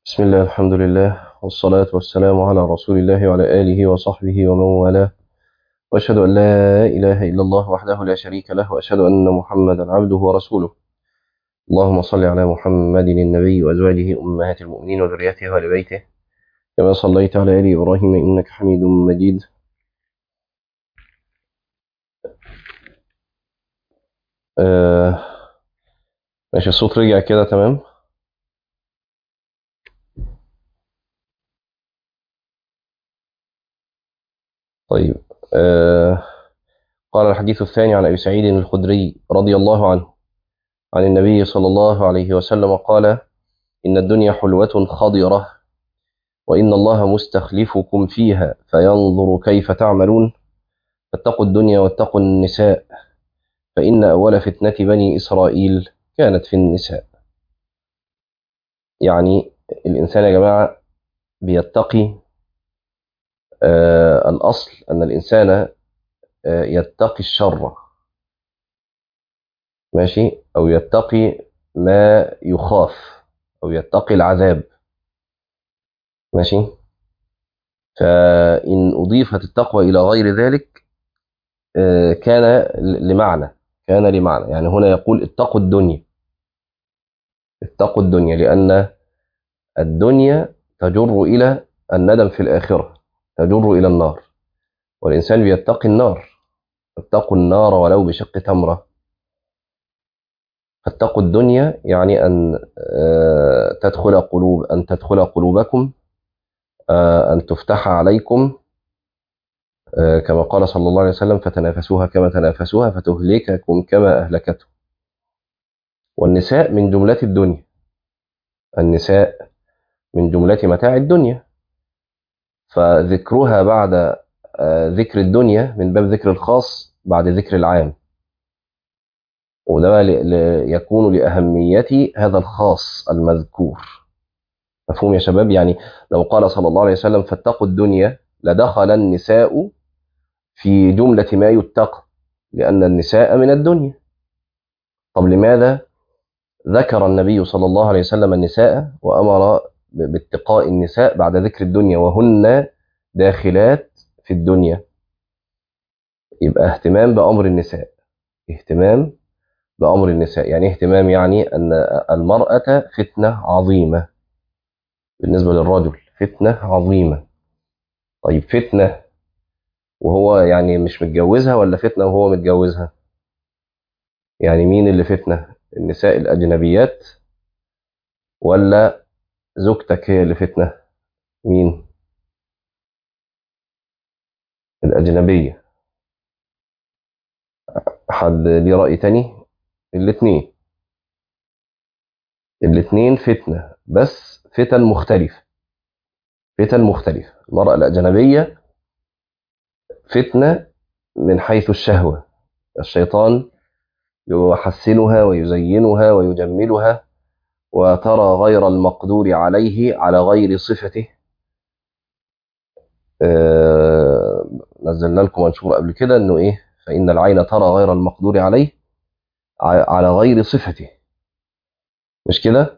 بسم الله الحمد لله والصلاة والسلام على رسول الله وعلى آله وصحبه ومن والاه وأشهد أن لا إله إلا الله وحده لا شريك له وأشهد أن محمدا عبده ورسوله اللهم صل على محمد النبي وأزواجه أمهات المؤمنين وذريته وآل بيته كما صليت على آل إبراهيم إنك حميد مجيد آه ماشي الصوت رجع كده تمام طيب آه قال الحديث الثاني عن أبي سعيد الخدري رضي الله عنه عن النبي صلى الله عليه وسلم قال إن الدنيا حلوة خضرة وإن الله مستخلفكم فيها فينظر كيف تعملون فاتقوا الدنيا واتقوا النساء فإن أول فتنة بني إسرائيل كانت في النساء يعني الإنسان يا جماعة بيتقي آه الأصل أن الإنسان آه يتقي الشر ماشي أو يتقي ما يخاف أو يتقي العذاب ماشي فإن أضيفت التقوى إلى غير ذلك آه كان لمعنى كان لمعنى يعني هنا يقول اتقوا الدنيا اتقوا الدنيا لأن الدنيا تجر إلى الندم في الآخرة تجر إلى النار والإنسان بيتقي النار اتقوا النار ولو بشق تمرة فاتقوا الدنيا يعني أن تدخل قلوب أن تدخل قلوبكم أن تفتح عليكم كما قال صلى الله عليه وسلم فتنافسوها كما تنافسوها فتهلككم كما أهلكته والنساء من جملة الدنيا النساء من جملة متاع الدنيا فذكرها بعد ذكر الدنيا من باب ذكر الخاص بعد ذكر العام وده يكون لأهمية هذا الخاص المذكور مفهوم يا شباب يعني لو قال صلى الله عليه وسلم فاتقوا الدنيا لدخل النساء في جملة ما يتقى لأن النساء من الدنيا طب لماذا ذكر النبي صلى الله عليه وسلم النساء وأمر باتقاء النساء بعد ذكر الدنيا وهن داخلات في الدنيا يبقى اهتمام بأمر النساء اهتمام بأمر النساء يعني اهتمام يعني أن المرأة فتنة عظيمة بالنسبة للرجل فتنة عظيمة طيب فتنة وهو يعني مش متجوزها ولا فتنة وهو متجوزها يعني مين اللي فتنة النساء الأجنبيات ولا زوجتك هي اللي فتنة مين الأجنبية حد ليه رأي تاني الاتنين الاتنين فتنة بس فتن مختلفة فتن مختلفة المرأة الأجنبية فتنة من حيث الشهوة الشيطان يحسنها ويزينها ويجملها وترى غير المقدور عليه على غير صفته آه نزلنا لكم منشور قبل كده انه ايه فإن العين ترى غير المقدور عليه على غير صفته مش كده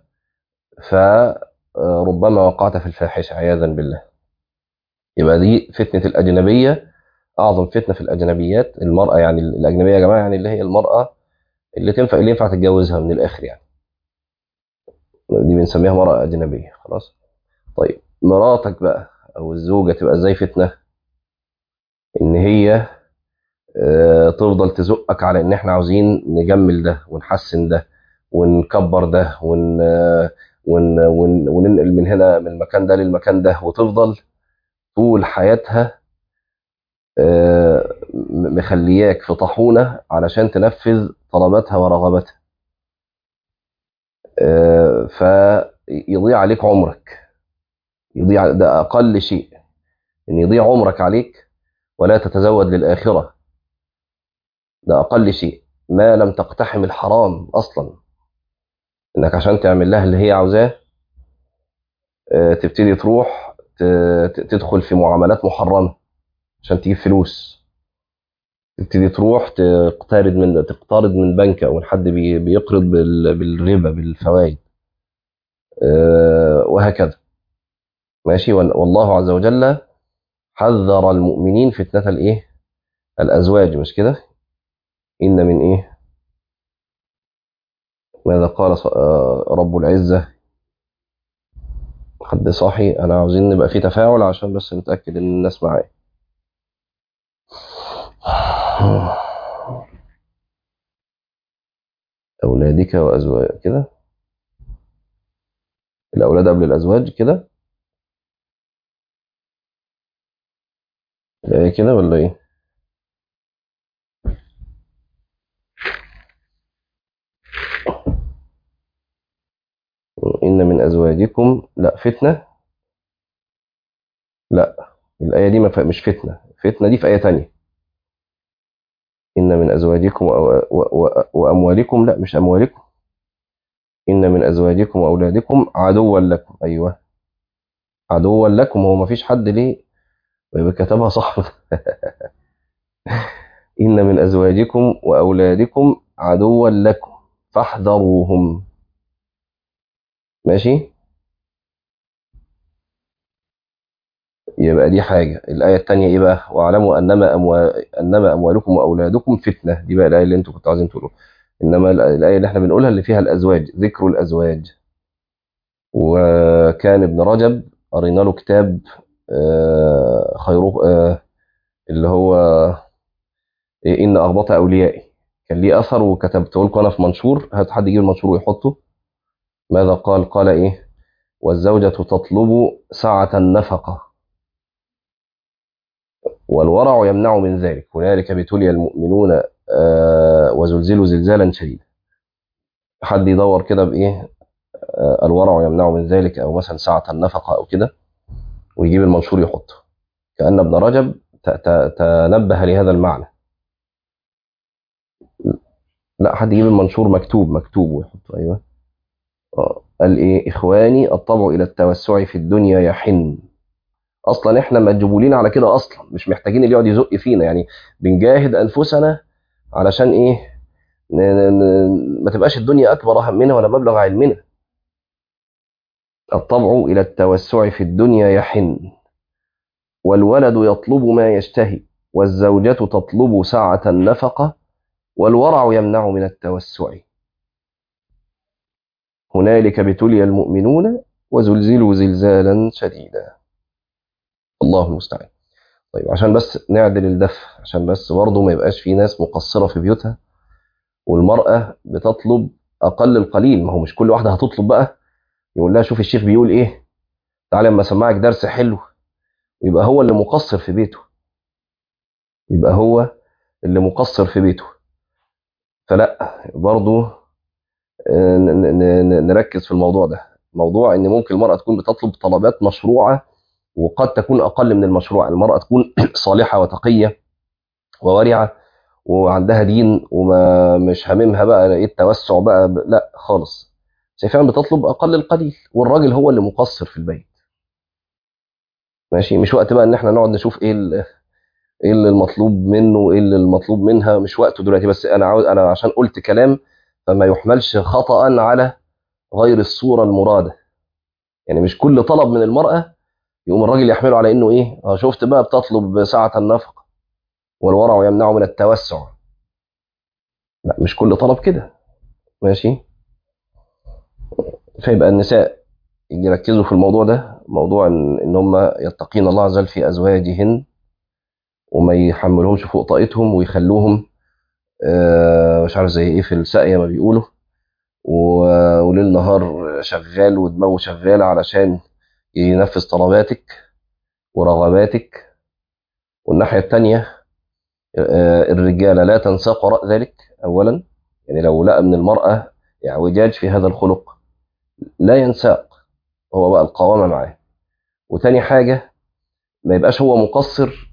فربما وقعت في الفاحشة عياذا بالله يبقى دي فتنة الأجنبية أعظم فتنة في الأجنبيات المرأة يعني الأجنبية يا جماعة يعني اللي هي المرأة اللي تنفع اللي ينفع تتجوزها من الآخر يعني دي بنسميها مرأة أجنبية خلاص طيب مراتك بقى أو الزوجة تبقى إزاي فتنة إن هي تفضل تزقك على ان احنا عاوزين نجمل ده ونحسن ده ونكبر ده ون ون ون وننقل من هنا من المكان ده للمكان ده وتفضل طول حياتها مخلياك في طاحونه علشان تنفذ طلباتها ورغباتها فيضيع عليك عمرك يضيع ده اقل شيء ان يضيع عمرك عليك ولا تتزود للاخره ده أقل شيء ما لم تقتحم الحرام أصلا إنك عشان تعمل لها اللي هي عاوزاه تبتدي تروح تدخل في معاملات محرمة عشان تجيب فلوس تبتدي تروح تقترض من تقترض من بنك أو من حد بيقرض بالربا بالفوائد آه، وهكذا ماشي وال- والله عز وجل حذر المؤمنين فتنة الايه الازواج مش كده ان من ايه ماذا قال ص- آه، رب العزة حد صاحي انا عاوزين نبقى في تفاعل عشان بس نتأكد ان الناس معايا اولادك وازواج كده الاولاد قبل الازواج كده الآية كده ولا ايه ان من ازواجكم لا فتنة لا الآية دي ما ف- مش فتنة فتنة دي في آية تانية إن من أزواجكم وأو- و- و- وأموالكم لا مش أموالكم إن من أزواجكم وأولادكم عدوا لكم أيوه عدوا لكم هو ما فيش حد ليه يبقى كتبها صح إن من أزواجكم وأولادكم عدوا لكم فاحذروهم ماشي يبقى دي حاجة الآية التانية إيه بقى واعلموا أنما أموال أنما أموالكم وأولادكم فتنة دي بقى الآية اللي أنتوا كنتوا عايزين تقولوها إنما الآية اللي إحنا بنقولها اللي فيها الأزواج ذكر الأزواج وكان ابن رجب قرينا له كتاب آه، خيره آه، اللي هو إيه إن أغبط أوليائي كان ليه أثر وكتبته لكم أنا في منشور هات حد يجيب المنشور ويحطه ماذا قال قال إيه والزوجة تطلب سعة النفقة والورع يمنع من ذلك هنالك ابتلي المؤمنون آه، وزلزلوا زلزالا شديدا حد يدور كده بإيه آه، الورع يمنع من ذلك أو مثلا سعة النفقة أو كده ويجيب المنشور يحطه كأن ابن رجب ت- ت- تنبه لهذا المعنى لا حد يجيب المنشور مكتوب مكتوب ويحطه أيوه آه، قال إيه إخواني الطبع إلى التوسع في الدنيا يحن أصلا إحنا مجبولين على كده أصلا مش محتاجين اللي يقعد يزق فينا يعني بنجاهد أنفسنا علشان إيه ن- ن- ن- ما تبقاش الدنيا أكبر همنا ولا مبلغ علمنا الطبع إلى التوسع في الدنيا يحن والولد يطلب ما يشتهي والزوجة تطلب سعة النفقة والورع يمنع من التوسع هنالك ابتلي المؤمنون وزلزلوا زلزالا شديدا الله المستعان طيب عشان بس نعدل الدفع عشان بس برضه ما يبقاش في ناس مقصرة في بيوتها والمرأة بتطلب أقل القليل ما هو مش كل واحدة هتطلب بقى يقول لها شوف الشيخ بيقول إيه تعالى اما اسمعك درس حلو يبقى هو اللي مقصر في بيته يبقى هو اللي مقصر في بيته فلا برضه آه، ن- ن- ن- نركز في الموضوع ده موضوع ان ممكن المرأة تكون بتطلب طلبات مشروعة وقد تكون اقل من المشروع المرأة تكون صالحة وتقية وورعة وعندها دين وما مش هاممها بقى ايه التوسع بقى ب- لا خالص بس هي فعلا بتطلب اقل القليل والراجل هو اللي مقصر في البيت ماشي مش وقت بقى ان احنا نقعد نشوف ايه ال- ايه اللي المطلوب منه وايه اللي المطلوب منها مش وقته دلوقتي بس انا عاوز انا عشان قلت كلام فما يحملش خطأ على غير الصورة المرادة يعني مش كل طلب من المرأة يقوم الراجل يحمله على انه ايه اه شفت بقى بتطلب ساعة النفقة والورع يمنعه من التوسع لا مش كل طلب كده ماشي فيبقى النساء يركزوا في الموضوع ده موضوع ان, إن هم يتقين الله عز وجل في ازواجهن وما يحملهمش فوق طاقتهم ويخلوهم آه، مش عارف زي ايه في الساقية ما بيقولوا و- وليل نهار شغال ودماغه شغالة علشان ينفذ طلباتك ورغباتك والناحية التانية آه، الرجالة لا تنساق وراء ذلك أولا يعني لو لقى من المرأة اعوجاج في هذا الخلق لا ينساق هو بقى القوامة معاه وتاني حاجة ما يبقاش هو مقصر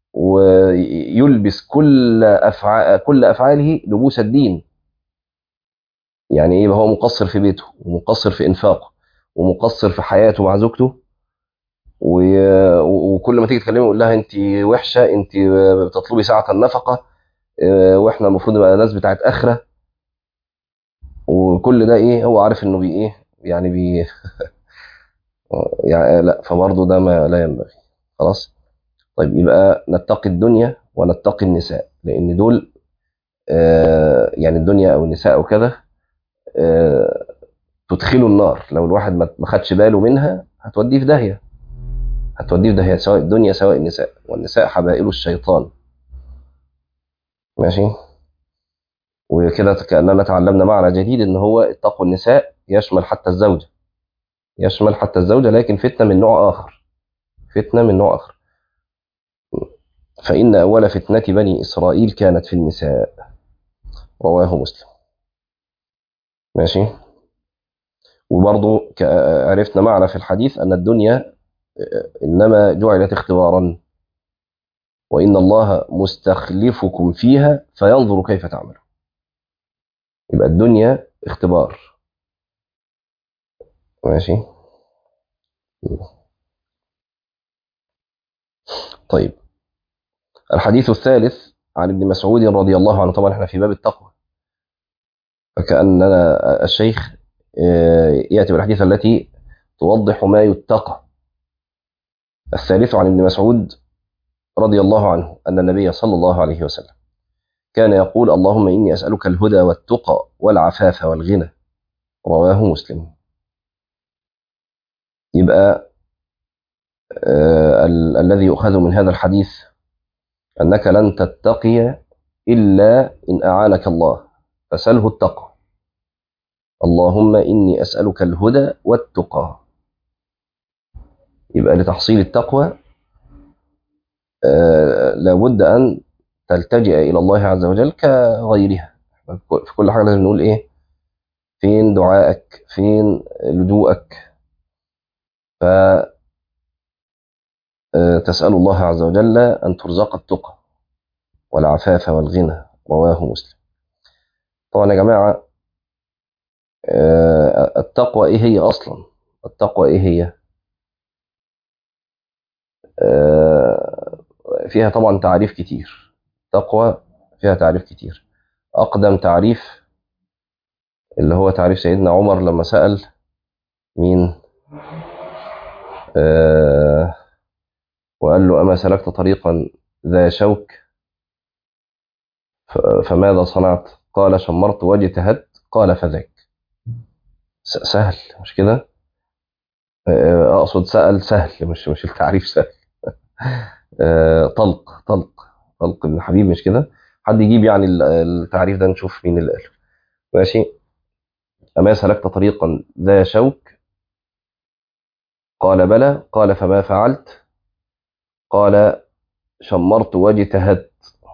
ويلبس كل أفعال كل أفعاله لبوس الدين يعني ايه يبقى هو مقصر في بيته ومقصر في انفاقه ومقصر في حياته مع زوجته و- وكل ما تيجي تكلمه يقول لها انت وحشه انت بتطلبي ساعه النفقه اه، واحنا المفروض نبقى ناس بتاعت اخره وكل ده ايه هو عارف انه بي ايه يعني بي يعني لا فبرضه ده ما لا ينبغي خلاص طيب يبقى نتقي الدنيا ونتقي النساء لان دول آه يعني الدنيا او النساء او كده آه تدخله النار لو الواحد ما ما خدش باله منها هتوديه في داهيه هتوديه في داهيه سواء الدنيا سواء النساء والنساء حبائل الشيطان ماشي وكده كاننا تعلمنا معنى جديد ان هو اتقوا النساء يشمل حتى الزوجه يشمل حتى الزوجه لكن فتنه من نوع اخر فتنه من نوع اخر فإن أول فتنة بني إسرائيل كانت في النساء رواه مسلم ماشي وبرضو ك- عرفنا معنى في الحديث أن الدنيا إنما جعلت اختبارا وإن الله مستخلفكم فيها فينظر كيف تعملون يبقى الدنيا اختبار ماشي طيب الحديث الثالث عن ابن مسعود رضي الله عنه طبعا احنا في باب التقوى فكأننا الشيخ آه، يأتي بالحديث التي توضح ما يتقى الثالث عن ابن مسعود رضي الله عنه أن النبي صلى الله عليه وسلم كان يقول اللهم إني أسألك الهدى والتقى والعفاف والغنى رواه مسلم يبقى آه، ال- الذي يؤخذ من هذا الحديث أنك لن تتقي إلا إن أعانك الله فسله التقوى اللهم إني أسألك الهدى والتقى يبقى لتحصيل التقوى آه، لابد أن تلتجئ إلى الله عز وجل كغيرها في كل حاجة لازم نقول إيه فين دعائك فين لجوءك ف آه، تسأل الله عز وجل أن ترزق التقى والعفاف والغنى رواه مسلم طبعا يا جماعة آه، التقوى إيه هي أصلا التقوى إيه هي آه، فيها طبعا تعريف كتير تقوى فيها تعريف كتير أقدم تعريف اللي هو تعريف سيدنا عمر لما سأل مين آه وقال له أما سلكت طريقا ذا شوك ف- فماذا صنعت قال شمرت واجتهدت قال فذاك س- سهل مش كده آه، أقصد سأل سهل مش مش التعريف سهل آه، طلق طلق طلق ابن حبيب مش كده حد يجيب يعني ال- التعريف ده نشوف مين اللي قاله ماشي أما سلكت طريقا ذا شوك قال بلى قال فما فعلت قال شمرت واجتهدت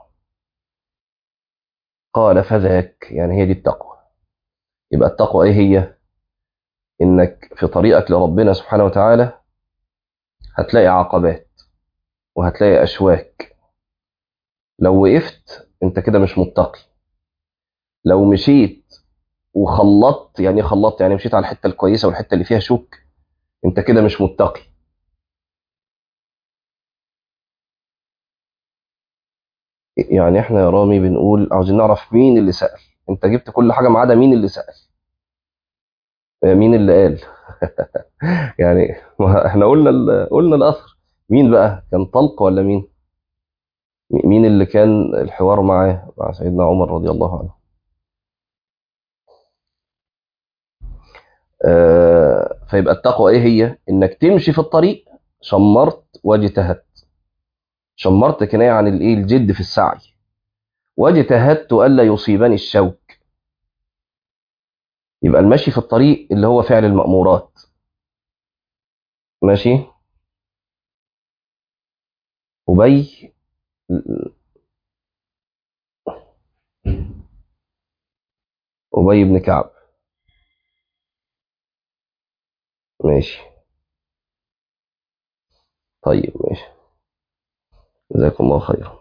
قال فذاك يعني هي دي التقوى يبقى التقوى ايه هي انك في طريقك لربنا سبحانه وتعالى هتلاقي عقبات وهتلاقي اشواك لو وقفت انت كده مش متقي لو مشيت وخلطت يعني إيه خلطت يعني مشيت على الحته الكويسه والحته اللي فيها شوك انت كده مش متقي يعني احنا يا رامي بنقول عاوزين نعرف مين اللي سأل انت جبت كل حاجه ما عدا مين اللي سأل آه، مين اللي قال يعني ما احنا قلنا ال- قلنا الاثر مين بقى كان طلق ولا مين م- مين اللي كان الحوار معاه مع سيدنا عمر رضي الله عنه آه، فيبقى التقوى ايه هي انك تمشي في الطريق شمرت واجتهدت شمرت كناية عن الايه الجد في السعي واجتهدت الا يصيبني الشوك يبقى المشي في الطريق اللي هو فعل المأمورات ماشي أبي أبي بن كعب ماشي طيب ماشي جزاكم الله خيرا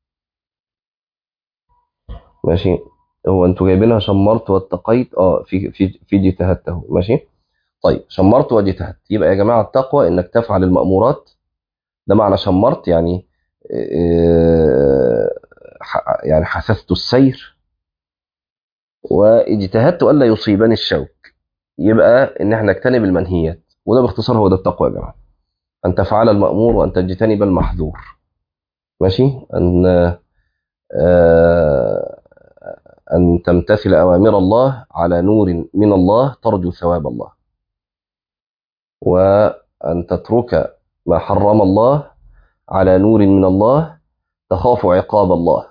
ماشي هو انتوا جايبينها شمرت واتقيت اه في في في جتهدت اهو ماشي طيب شمرت وجتهدت يبقى يا جماعه التقوى انك تفعل المأمورات ده معنى شمرت يعني آه، ح- يعني حثثت السير واجتهدت الا يصيبني الشوك يبقى ان احنا نجتنب المنهيات وده باختصار هو ده التقوى يا جماعه ان تفعل المامور وان تجتنب المحظور ماشي ان آه ان تمتثل اوامر الله على نور من الله ترجو ثواب الله وان تترك ما حرم الله على نور من الله تخاف عقاب الله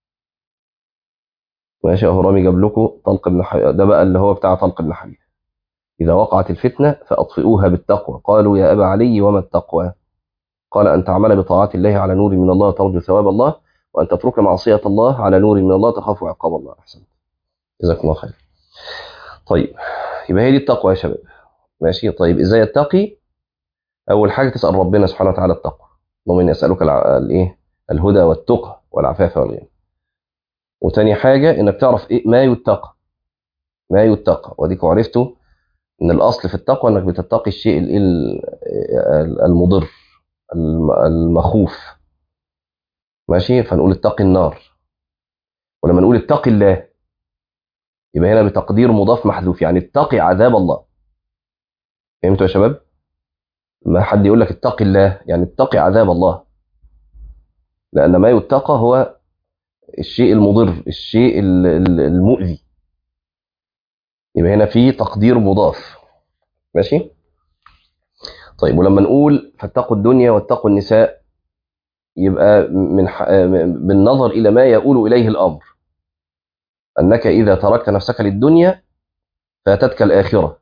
ماشي اهو رامي جاب لكم طلق بن حي... ده بقى اللي هو بتاع طلق بن حبيب إذا وقعت الفتنة فأطفئوها بالتقوى قالوا يا أبا علي وما التقوى قال أن تعمل بطاعات الله على نور من الله ترجو ثواب الله وأن تترك معصية الله على نور من الله تخاف عقاب الله أحسن جزاكم الله خير طيب يبقى هي دي التقوى يا شباب ماشي طيب إزاي يتقي أول حاجة تسأل ربنا سبحانه وتعالى التقوى اللهم إني أسألك الإيه الهدى والتقى والعفاف والغنى وتاني حاجة إنك تعرف إيه ما يتقى ما يتقى وديك عرفتوا ان الاصل في التقوى انك بتتقي الشيء المضر المخوف ماشي فنقول اتقي النار ولما نقول اتقي الله يبقى هنا بتقدير مضاف محذوف يعني اتقي عذاب الله فهمتوا يا شباب ما حد يقول لك اتقي الله يعني اتقي عذاب الله لان ما يتقى هو الشيء المضر الشيء المؤذي يبقى هنا في تقدير مضاف ماشي طيب ولما نقول فاتقوا الدنيا واتقوا النساء يبقى من ح... بالنظر الى ما يؤول اليه الامر انك اذا تركت نفسك للدنيا فاتتك الاخره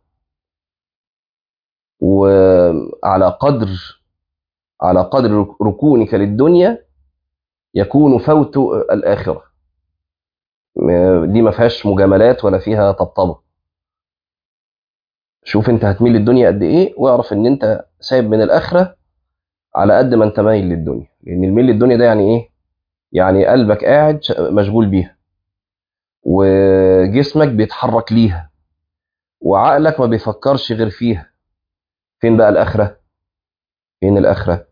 وعلى قدر على قدر ركونك للدنيا يكون فوت الاخره دي ما فيهاش مجاملات ولا فيها طبطبه شوف انت هتميل للدنيا قد ايه واعرف ان انت سايب من الاخره على قد ما انت مايل للدنيا لان الميل للدنيا ده يعني ايه يعني قلبك قاعد مشغول بيها وجسمك بيتحرك ليها وعقلك ما بيفكرش غير فيها فين بقى الاخره فين الاخره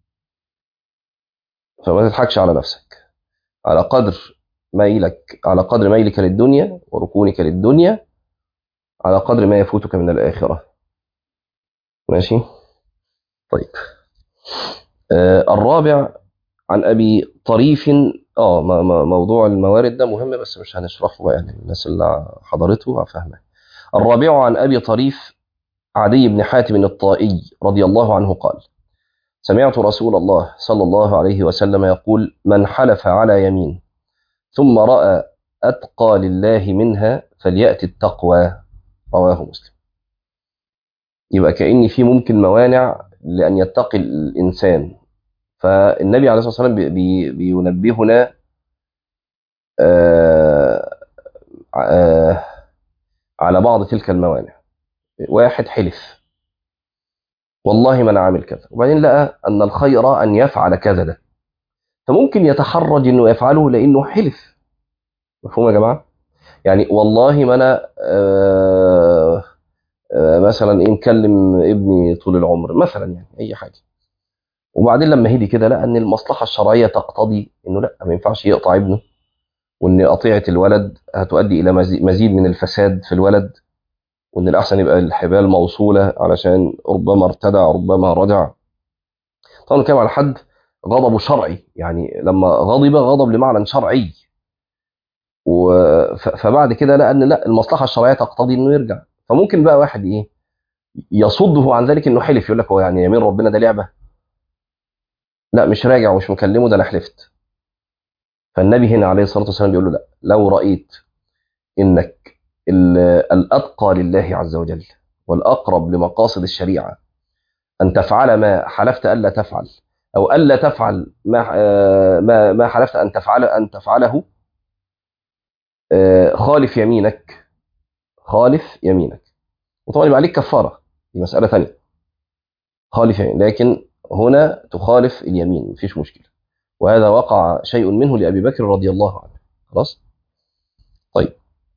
فما تضحكش على نفسك على قدر ميلك على قدر ميلك للدنيا وركونك للدنيا على قدر ما يفوتك من الآخرة ماشي طيب آه الرابع عن أبي طريف آه موضوع الموارد ده مهم بس مش هنشرحه يعني الناس اللي حضرته فاهمه الرابع عن أبي طريف عدي بن حاتم الطائي رضي الله عنه قال سمعت رسول الله صلى الله عليه وسلم يقول من حلف على يمين ثم رأى أتقى لله منها فليأتي التقوى رواه مسلم يبقى كأن في ممكن موانع لأن يتقي الإنسان فالنبي عليه الصلاة والسلام بي بينبهنا آآ آآ على بعض تلك الموانع واحد حلف والله ما انا عامل كذا وبعدين لقى ان الخير ان يفعل كذا ده فممكن يتحرج انه يفعله لانه حلف مفهوم يا جماعه يعني والله ما انا آآ آآ مثلا ايه مكلم ابني طول العمر مثلا يعني اي حاجه وبعدين لما هدي كده لقى ان المصلحه الشرعيه تقتضي انه لا ما ينفعش يقطع ابنه وان قطيعه الولد هتؤدي الى مزيد من الفساد في الولد وان الاحسن يبقى الحبال موصوله علشان ربما ارتدع ربما رجع طبعا كلام على حد غضبه شرعي يعني لما غضب غضب لمعنى شرعي فبعد كده لقى ان لا المصلحه الشرعيه تقتضي انه يرجع فممكن بقى واحد ايه يصده عن ذلك انه حلف يقول لك هو يعني يمين ربنا ده لعبه لا مش راجع ومش مكلمه ده انا حلفت فالنبي هنا عليه الصلاه والسلام بيقول له لا لو رايت انك الاتقى لله عز وجل والاقرب لمقاصد الشريعه ان تفعل ما حلفت الا تفعل او الا تفعل ما ما ما حلفت ان تفعل ان تفعله خالف يمينك خالف يمينك وطبعا يبقى عليك كفاره دي مساله ثانيه خالف يمين لكن هنا تخالف اليمين مفيش مشكله وهذا وقع شيء منه لابي بكر رضي الله عنه خلاص طيب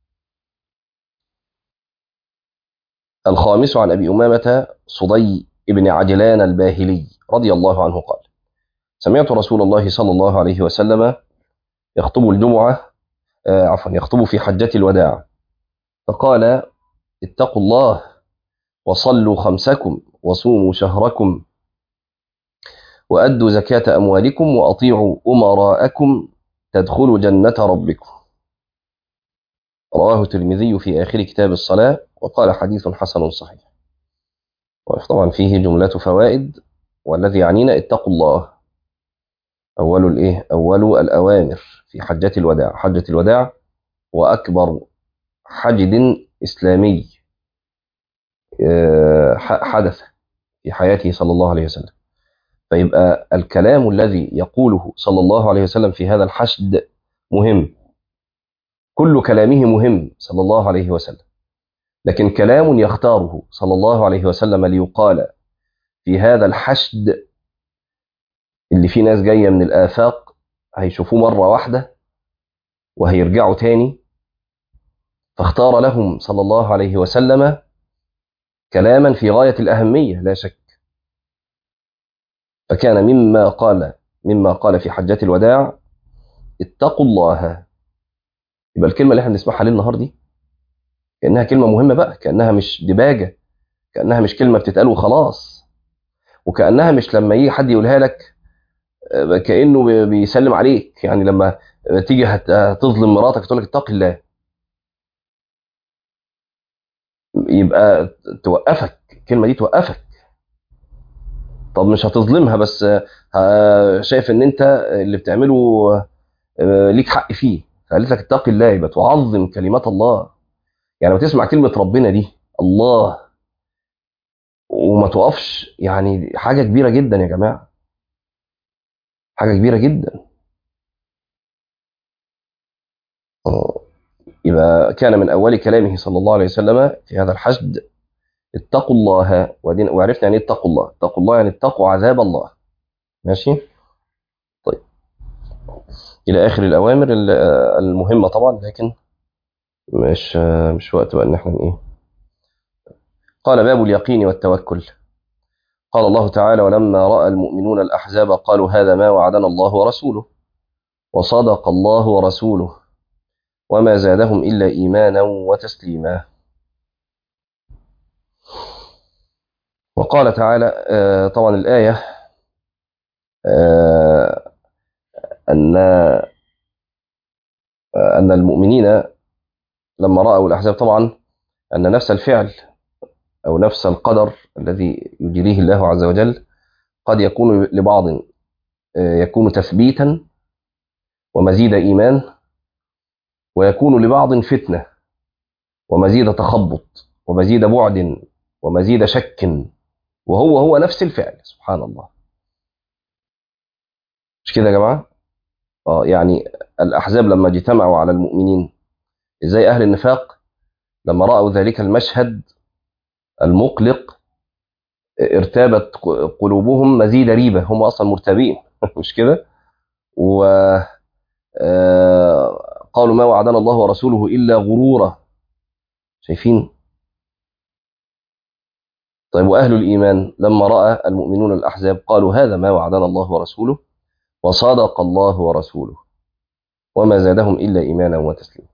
الخامس عن ابي امامه صدي ابن عجلان الباهلي رضي الله عنه قال سمعت رسول الله صلى الله عليه وسلم يخطب الجمعه آه عفوا يخطب في حجه الوداع فقال اتقوا الله وصلوا خمسكم وصوموا شهركم وأدوا زكاة أموالكم وأطيعوا أمراءكم تدخلوا جنة ربكم رواه الترمذي في آخر كتاب الصلاة وقال حديث حسن صحيح طبعا فيه جملة فوائد والذي يعنينا اتقوا الله أول الإيه؟ أول الأوامر في حجة الوداع حجة الوداع وأكبر حجد إسلامي حدث في حياته صلى الله عليه وسلم فيبقى الكلام الذي يقوله صلى الله عليه وسلم في هذا الحشد مهم كل كلامه مهم صلى الله عليه وسلم لكن كلام يختاره صلى الله عليه وسلم ليقال في هذا الحشد اللي فيه ناس جاية من الآفاق هيشوفوه مرة واحدة وهيرجعوا تاني فاختار لهم صلى الله عليه وسلم كلاما في غاية الأهمية لا شك فكان مما قال مما قال في حجة الوداع اتقوا الله يبقى الكلمة اللي احنا بنسمعها ليه النهار دي كأنها كلمة مهمة بقى كأنها مش دباجة كأنها مش كلمة بتتقال وخلاص وكأنها مش لما يجي حد يقولها لك كأنه بيسلم عليك يعني لما تيجي هتظلم مراتك تقول لك اتق الله يبقى توقفك الكلمة دي توقفك طب مش هتظلمها بس شايف ان انت اللي بتعمله ليك حق فيه فقالت لك اتق الله يبقى تعظم كلمات الله يعني لما تسمع كلمة ربنا دي الله وما توقفش يعني حاجة كبيرة جدا يا جماعة حاجة كبيرة جدا يبقى كان من أول كلامه صلى الله عليه وسلم في هذا الحشد اتقوا الله وعرفنا يعني اتقوا الله اتقوا الله يعني اتقوا عذاب الله ماشي طيب إلى آخر الأوامر المهمة طبعا لكن مش مش وقت بقى ان احنا ايه قال باب اليقين والتوكل قال الله تعالى ولما راى المؤمنون الاحزاب قالوا هذا ما وعدنا الله ورسوله وصدق الله ورسوله وما زادهم الا ايمانا وتسليما وقال تعالى طبعا الايه ان ان المؤمنين لما رأوا الأحزاب طبعا أن نفس الفعل أو نفس القدر الذي يجريه الله عز وجل قد يكون لبعض يكون تثبيتا ومزيد إيمان ويكون لبعض فتنة ومزيد تخبط ومزيد بعد ومزيد شك وهو هو نفس الفعل سبحان الله مش كده يا جماعة آه يعني الأحزاب لما اجتمعوا على المؤمنين ازاي اهل النفاق لما راوا ذلك المشهد المقلق ارتابت قلوبهم مزيد ريبه هم اصلا مرتابين مش كده و قالوا ما وعدنا الله ورسوله الا غرورا شايفين طيب واهل الايمان لما راى المؤمنون الاحزاب قالوا هذا ما وعدنا الله ورسوله وصدق الله ورسوله وما زادهم الا ايمانا وتسليما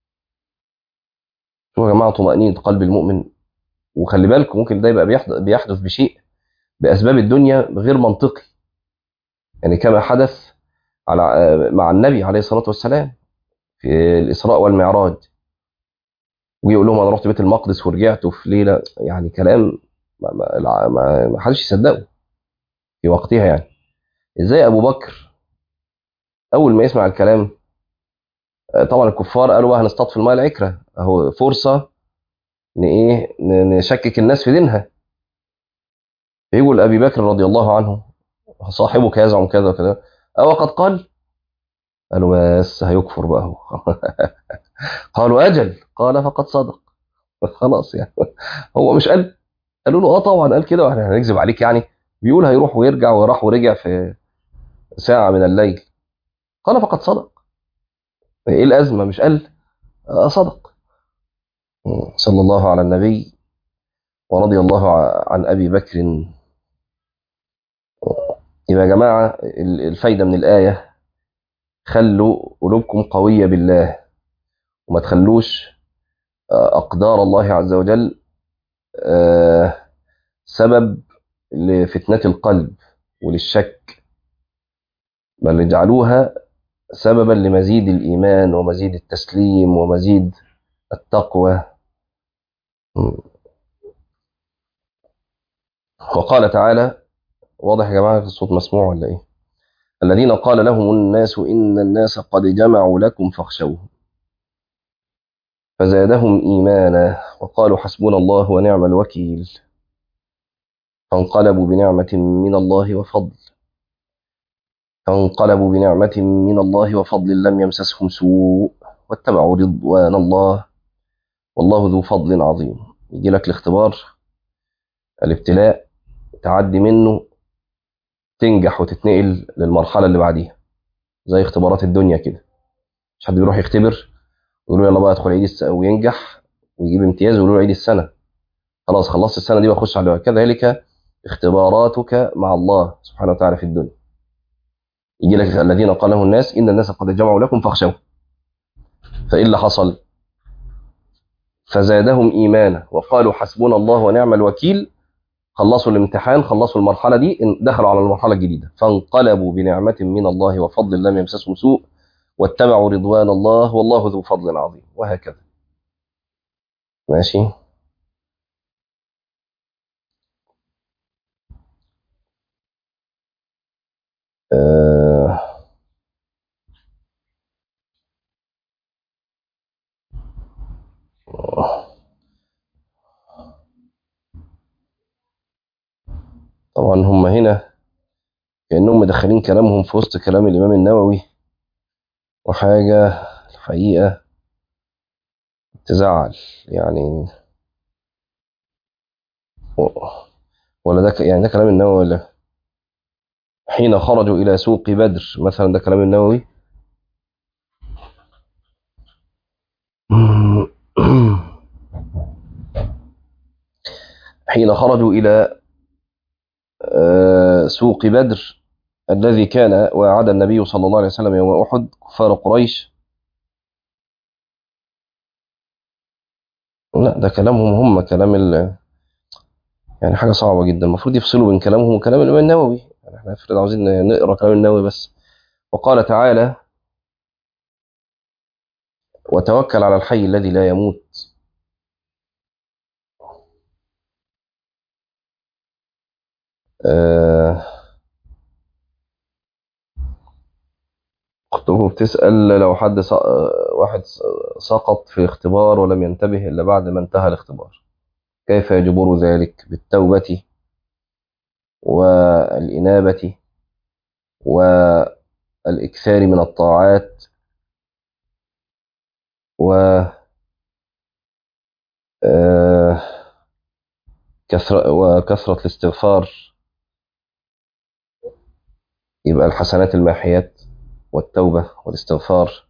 شوفوا يا جماعه طمأنينة قلب المؤمن وخلي بالكم ممكن ده يبقى بيحدث بشيء بأسباب الدنيا غير منطقي يعني كما حدث على مع النبي عليه الصلاة والسلام في الإسراء والمعراج ويقول لهم أنا رحت بيت المقدس ورجعت في ليلة يعني كلام ما, ما, ما, ما حدش يصدقه في وقتها يعني إزاي أبو بكر أول ما يسمع الكلام طبعا الكفار قالوا بقى هنصطاد الماء العكرة اهو فرصة ان ايه نشكك الناس في دينها فيقول ابي بكر رضي الله عنه صاحبك يزعم كذا وكذا او قد قال قالوا بس هيكفر بقى هو قالوا اجل قال فقد صدق خلاص يعني هو مش قال قالوا له اه طبعا قال كده واحنا هنكذب عليك يعني بيقول هيروح ويرجع وراح ورجع في ساعة من الليل قال فقد صدق ايه الازمه مش قال صدق صلى الله على النبي ورضي الله عن ابي بكر يبقى يا جماعه الفايده من الايه خلوا قلوبكم قويه بالله وما تخلوش أقدار الله عز وجل آه، سبب لفتنة القلب وللشك بل اجعلوها سببا لمزيد الإيمان ومزيد التسليم ومزيد التقوى وقال تعالى واضح يا جماعة الصوت مسموع ولا إيه الذين قال لهم الناس إن الناس قد جمعوا لكم فاخشوهم فزادهم إيمانا وقالوا حسبنا الله ونعم الوكيل فانقلبوا بنعمة من الله وفضل فانقلبوا بنعمة من الله وفضل لم يمسسهم سوء واتبعوا رضوان الله والله ذو فضل عظيم يجي لك الاختبار الابتلاء تعدي منه تنجح وتتنقل للمرحلة اللي بعديها زي اختبارات الدنيا كده مش حد بيروح يختبر يقول له يلا بقى ادخل عيد السنة وينجح ويجيب امتياز ويقول له عيد السنة خلاص خلصت السنة دي واخش على كذلك اختباراتك مع الله سبحانه وتعالى في الدنيا يجي لك الذين قال له الناس إن الناس قد جمعوا لكم فاخشوا فإيه اللي حصل فزادهم إيمانا وقالوا حسبنا الله ونعم الوكيل خلصوا الامتحان خلصوا المرحلة دي دخلوا على المرحلة الجديدة فانقلبوا بنعمة من الله وفضل لم يمسسهم سوء واتبعوا رضوان الله والله ذو فضل عظيم وهكذا ماشي آه طبعا هم هنا كأنهم مدخلين كلامهم في وسط كلام الإمام النووي وحاجة الحقيقة تزعل يعني ولا ده ك- يعني ده كلام النووي ولا حين خرجوا إلى سوق بدر مثلا ده كلام النووي حين خرجوا إلى آه، سوق بدر الذي كان وعد النبي صلى الله عليه وسلم يوم أحد كفار قريش لا ده كلامهم هم كلام ال... يعني حاجة صعبة جدا المفروض يفصلوا بين كلامهم وكلام الإمام النووي يعني احنا افرض عاوزين نقرأ كلام النووي بس وقال تعالى وتوكل على الحي الذي لا يموت آه كتبه بتسأل لو حد س... واحد سقط في اختبار ولم ينتبه إلا بعد ما انتهى الاختبار كيف يجبر ذلك بالتوبة والإنابة والإكثار من الطاعات و آه، كثرة وكثرة الاستغفار يبقى الحسنات الماحيات والتوبة والاستغفار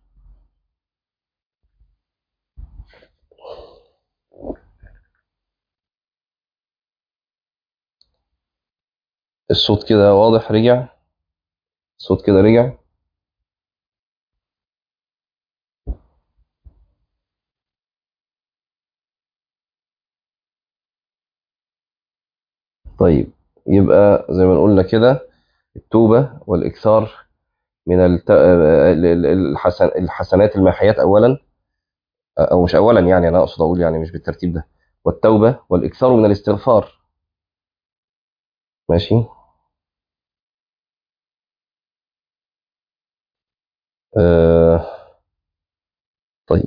الصوت كده واضح رجع الصوت كده رجع طيب يبقى زي ما قلنا كده التوبة والإكثار من الت... ال- ال- الحسن... الحسنات الماحيات أولا أو مش أولا يعني أنا أقصد أقول يعني مش بالترتيب ده والتوبة والإكثار من الاستغفار ماشي آه... طيب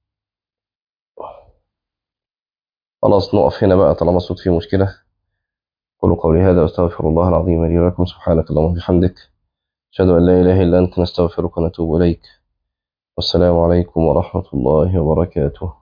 خلاص نقف هنا بقى طالما الصوت فيه مشكلة قولوا قولي هذا واستغفر الله العظيم لي ولكم سبحانك اللهم وبحمدك أشهد أن لا إله إلا أنت نستغفرك ونتوب إليك والسلام عليكم ورحمة الله وبركاته